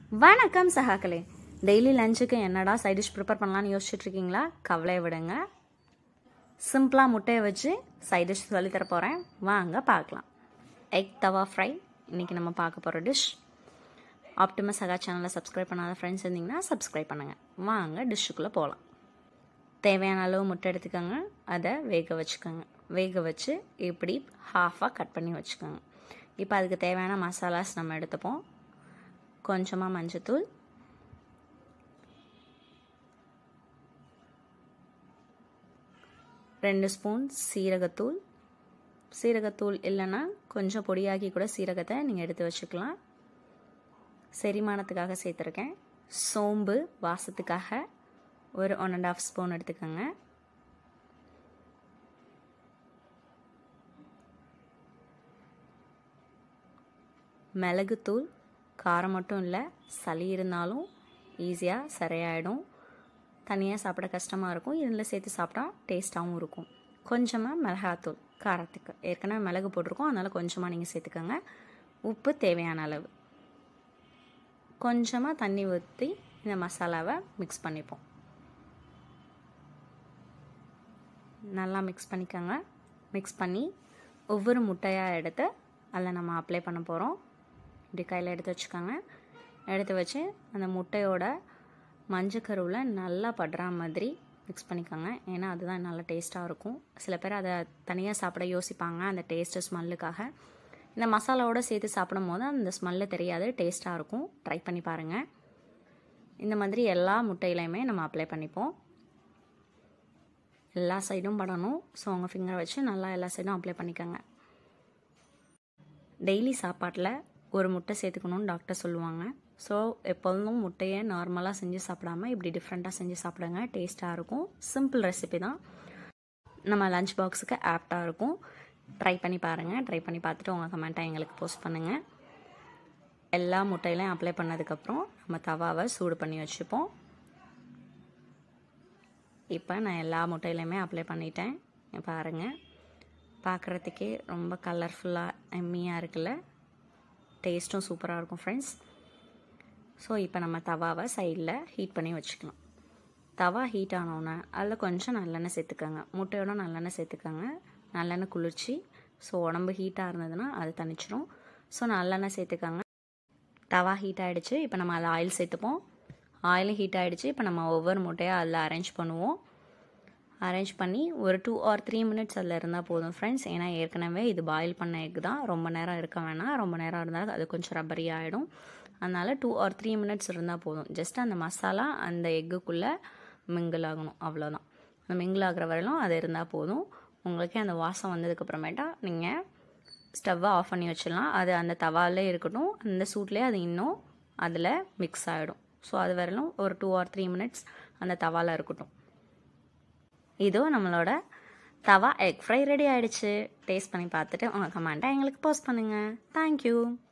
வணக்கம் சகாக்களே டெய்லி லஞ்சுக்கு என்னடா சைட் டிஷ் ப்ரிப்பேர் பண்ணலான்னு யோசிச்சுட்டு இருக்கீங்களா கவலையை விடுங்க சிம்பிளாக முட்டையை வச்சு சைட் டிஷ் சொல்லித்தர போகிறேன் வாங்க பார்க்கலாம் எக் தவா ஃப்ரை இன்றைக்கி நம்ம பார்க்க போகிற டிஷ் ஆப்டிமஸ் சகா சேனலை சப்ஸ்கிரைப் பண்ணாத ஃப்ரெண்ட்ஸ் இருந்தீங்கன்னா சப்ஸ்கிரைப் பண்ணுங்கள் வாங்க டிஷ்ஷுக்குள்ளே போகலாம் தேவையான அளவு முட்டை எடுத்துக்கோங்க அதை வேக வச்சுக்கோங்க வேக வச்சு இப்படி ஹாஃபாக கட் பண்ணி வச்சுக்கோங்க இப்போ அதுக்கு தேவையான மசாலாஸ் நம்ம எடுத்துப்போம் கொஞ்சமாக மஞ்சத்தூள் ரெண்டு ஸ்பூன் சீரகத்தூள் சீரகத்தூள் இல்லைன்னா கொஞ்சம் பொடியாக்கி கூட சீரகத்தை நீங்கள் எடுத்து வச்சுக்கலாம் செரிமானத்துக்காக சேர்த்துருக்கேன் சோம்பு வாசத்துக்காக ஒரு ஒன் அண்ட் ஆஃப் ஸ்பூன் எடுத்துக்கோங்க மிளகுத்தூள் காரம் மட்டும் இல்லை சளி இருந்தாலும் ஈஸியாக சரியாயிடும் தனியாக சாப்பிட கஷ்டமாக இருக்கும் இதில் சேர்த்து சாப்பிட்டா டேஸ்ட்டாகவும் இருக்கும் கொஞ்சமாக மிளகாத்தூள் காரத்துக்கு ஏற்கனவே மிளகு போட்டிருக்கோம் அதனால் கொஞ்சமாக நீங்கள் சேர்த்துக்கோங்க உப்பு தேவையான அளவு கொஞ்சமாக தண்ணி ஊற்றி இந்த மசாலாவை மிக்ஸ் பண்ணிப்போம் நல்லா மிக்ஸ் பண்ணிக்கோங்க மிக்ஸ் பண்ணி ஒவ்வொரு முட்டையாக எடுத்து அதில் நம்ம அப்ளை பண்ண போகிறோம் இப்படி கையில் எடுத்து வச்சுக்கோங்க எடுத்து வச்சு அந்த முட்டையோட மஞ்சக்கருவில் நல்லா படுற மாதிரி மிக்ஸ் பண்ணிக்கோங்க ஏன்னா அதுதான் நல்லா டேஸ்ட்டாக இருக்கும் சில பேர் அதை தனியாக சாப்பிட யோசிப்பாங்க அந்த டேஸ்ட்டு ஸ்மெல்லுக்காக இந்த மசாலாவோடு சேர்த்து சாப்பிடும் போது அந்த ஸ்மெல்லு தெரியாது டேஸ்ட்டாக இருக்கும் ட்ரை பண்ணி பாருங்கள் இந்த மாதிரி எல்லா முட்டையிலையுமே நம்ம அப்ளை பண்ணிப்போம் எல்லா சைடும் படணும் ஸோ உங்கள் ஃபிங்கரை வச்சு நல்லா எல்லா சைடும் அப்ளை பண்ணிக்கோங்க டெய்லி சாப்பாட்டில் ஒரு முட்டை சேர்த்துக்கணும்னு டாக்டர் சொல்லுவாங்க ஸோ எப்போதும் முட்டையை நார்மலாக செஞ்சு சாப்பிடாம இப்படி டிஃப்ரெண்ட்டாக செஞ்சு சாப்பிடுங்க டேஸ்ட்டாக இருக்கும் சிம்பிள் ரெசிபி தான் நம்ம லஞ்ச் பாக்ஸுக்கு ஆப்டாக இருக்கும் ட்ரை பண்ணி பாருங்கள் ட்ரை பண்ணி பார்த்துட்டு உங்கள் கமெண்ட்டை எங்களுக்கு போஸ்ட் பண்ணுங்கள் எல்லா முட்டையிலையும் அப்ளை பண்ணதுக்கப்புறம் நம்ம தவாவை சூடு பண்ணி வச்சுப்போம் இப்போ நான் எல்லா முட்டையிலையுமே அப்ளை பண்ணிட்டேன் பாருங்கள் பார்க்குறதுக்கே ரொம்ப கலர்ஃபுல்லாக எம்மியாக இருக்குல்ல டேஸ்ட்டும் சூப்பராக இருக்கும் ஃப்ரெண்ட்ஸ் ஸோ இப்போ நம்ம தவாவை சைடில் ஹீட் பண்ணி வச்சுக்கலாம் தவா ஹீட் ஆனோன்னே அதில் கொஞ்சம் நல்லெண்ணெய் சேர்த்துக்கோங்க முட்டையோட நல்லெண்ணெய் சேர்த்துக்கோங்க நல்லெண்ணெய் குளிர்ச்சி ஸோ உடம்பு ஹீட்டாக இருந்ததுன்னா அது தணிச்சிரும் ஸோ நல்லெண்ணெய் சேர்த்துக்கோங்க தவா ஹீட் ஆகிடுச்சு இப்போ நம்ம அதில் ஆயில் சேர்த்துப்போம் ஆயிலும் ஹீட் ஆகிடுச்சு இப்போ நம்ம ஒவ்வொரு முட்டையாக அதில் அரேஞ்ச் பண்ணுவோம் அரேஞ்ச் பண்ணி ஒரு டூ ஆர் த்ரீ மினிட்ஸ் அதில் இருந்தால் போதும் ஃப்ரெண்ட்ஸ் ஏன்னா ஏற்கனவே இது பாயில் பண்ண எக் தான் ரொம்ப நேரம் இருக்க வேணாம் ரொம்ப நேரம் இருந்தால் அது கொஞ்சம் ரப்பரி ஆகிடும் அதனால் டூ ஆர் த்ரீ மினிட்ஸ் இருந்தால் போதும் ஜஸ்ட் அந்த மசாலா அந்த எக்குக்குள்ளே மிங்கிள் ஆகணும் அவ்வளோதான் அந்த மிங்கிள் ஆகிற வரையிலும் அது இருந்தால் போதும் உங்களுக்கே அந்த வாசம் வந்ததுக்கப்புறமேட்டா நீங்கள் ஸ்டவ்வை ஆஃப் பண்ணி வச்சிடலாம் அது அந்த தவாலே இருக்கட்டும் அந்த சூட்லேயே அது இன்னும் அதில் மிக்ஸ் ஆகிடும் ஸோ அது வரையிலும் ஒரு டூ ஆர் த்ரீ மினிட்ஸ் அந்த தவாவில் இருக்கட்டும் இதோ நம்மளோட தவா எக் ஃப்ரை ரெடி ஆகிடுச்சு டேஸ்ட் பண்ணி பார்த்துட்டு உங்கள் கமெண்ட்டை எங்களுக்கு போஸ்ட் பண்ணுங்கள் தேங்க்யூ